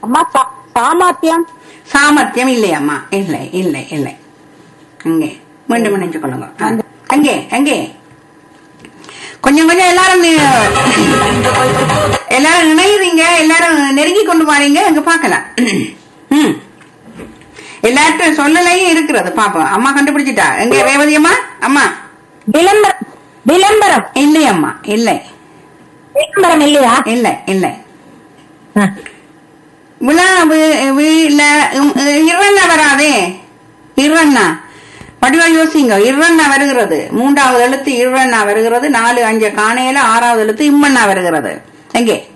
அம்மா சா- சாமர்த்தியம் சாமர்த்தியம் இல்லையம்மா இல்லை இல்லை இல்லை அங்கே மீண்டும் நினைச்சு கொள்ளுங்க ஆ, அங்கே அங்கே கொஞ்சம் கொஞ்சம் எல்லாரும் நி- எல்லாரும் நினைக்கிறீங்க எல்லாரும் நெருங்கி கொண்டு போறீங்க அங்க பாக்கலாம் ம் எல்லார்ட்டும் சொல்லலையும் இருக்கிறது பாப்போம் அம்மா கண்டுபிடிச்சிட்டா எங்க ரேவதி அம்மா அம்மா விளம்பரம் விளம்பரம் இல்லையம்மா இல்லை விளம்பரம் இல்லையா இல்லை இல்லை ஆ. விழா வி- வீல உம், இரண்ணா வராதே இரண்ணா வடிவா யோசிங்க இரண்ணா வருகிறது மூன்றாவது எழுத்து இரண்ணா வருகிறது நாலு அஞ்சு காணையில ஆறாவது எழுத்து இம்மண்ணா வருகிறது எங்கே